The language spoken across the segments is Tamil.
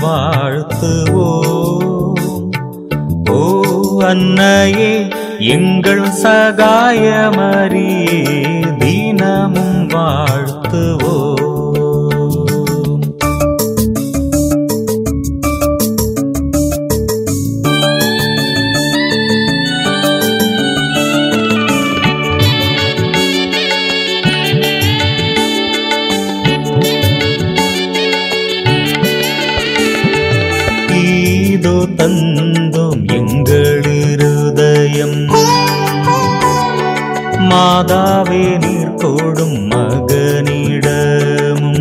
வாழ்த்துவோம் ஓ அன்னையே எங்கள் சகாயமரியே தினமும் வாழ்த்துவோம் ஈதோ தந்தோம் எங்கள் இருதயம் மாதாவே நீர் கோடும் மகனிடமும்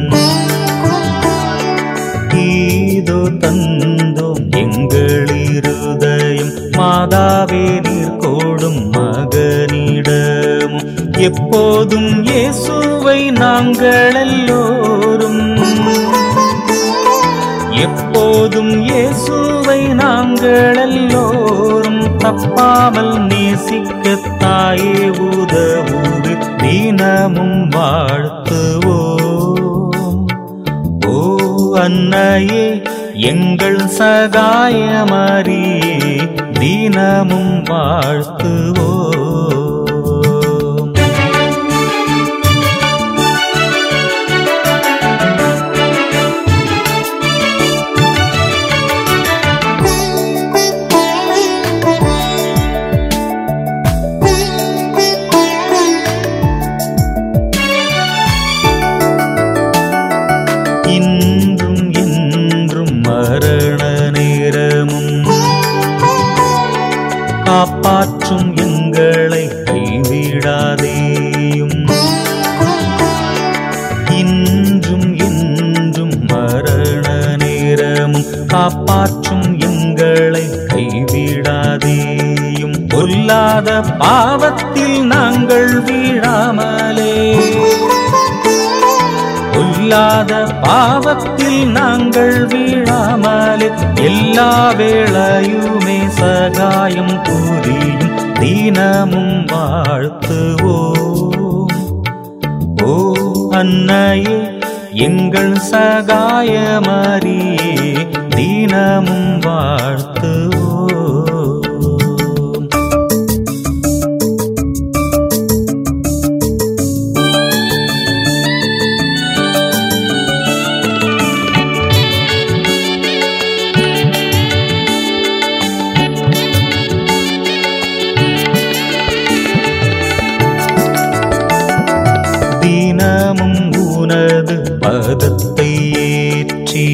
ஈதோ தந்தோம் எங்கள் இருதயம் மாதாவே நீர் கோடும் மகனிடமும் எப்போதும் இயேசுவை நாங்கள் எல்லோரும் எப்போதும் இயேசுவை நாங்கள் எல்லோரும் தப்பாமல் நேசிக்க தாயே உதவுது தினமும் வாழ்த்துவோம் ஓ அன்னையே எங்கள் சகாயமரியே தினமும் வாழ்த்துவோம் இன்றும் என்றும் மரண நேரமும் காப்பாற்றும் எங்களை கைவிடாதேயும் இன்றும் என்றும் மரண நேரமும் காப்பாற்றும் எங்களை கைவிடாதேயும் பொல்லாத பாவத்தில் நாங்கள் வீழாமலே பொல்லாத பாவத்தில் நாங்கள் வீழாமலே எல்லா வேளையுமே சகாயம் புரியும் தினமும் வாழ்த்துவோம் ஓ அன்னையே எங்கள் சகாயமரியே தினமும் வாழ்த்துவோம் தினமும் உனது பதத்தை ஏற்றி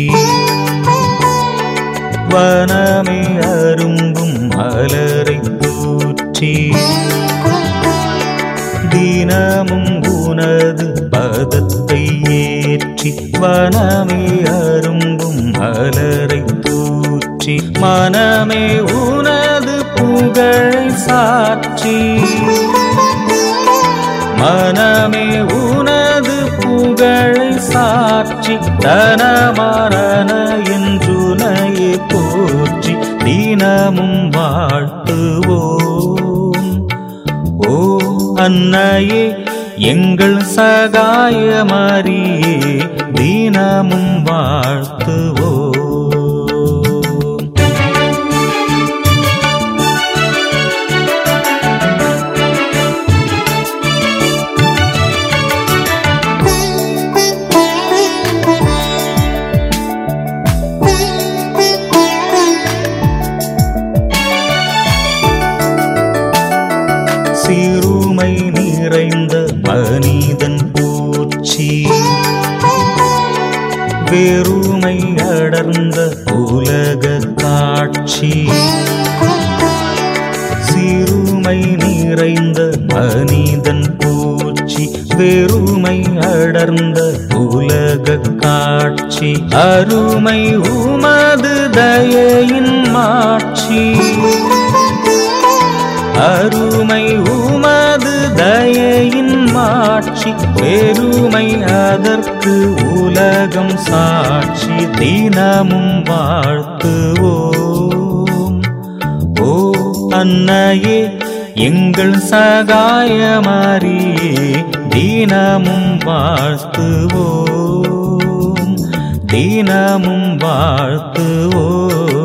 வனமே அரும்பும் மலரை தூற்றி தினமும் உனது பதத்தை ஏற்றி வனமே அரும்பும் மலரை தூற்றி மனமே உனது புகழை சாற்றி மனமே உனது புகழை சாற்றி தனமரண என்றுனையே போற்றி தினமும் வாழ்த்துவோம் ஓ அன்னையே எங்கள் சகாயமரியே தினமும் வாழ்த்துவோம் சிறுமை நிறைந்த மனிதன் பூச்சி வெறுமை அடர்ந்த உலக காட்சி சிறுமை நிறைந்த மனிதன் பூச்சி வெறுமை அடர்ந்த உலக காட்சி அருமை உமது தயையின் மாட்சி அருமை உமது தயையின் மாட்சி பெருமை அதற்கு உலகம் சாட்சி தினமும் வாழ்த்துவோம் ஓ அன்னையே எங்கள் சகாயமரியே தினமும் வாழ்த்துவோம் தினமும் வாழ்த்துவோம்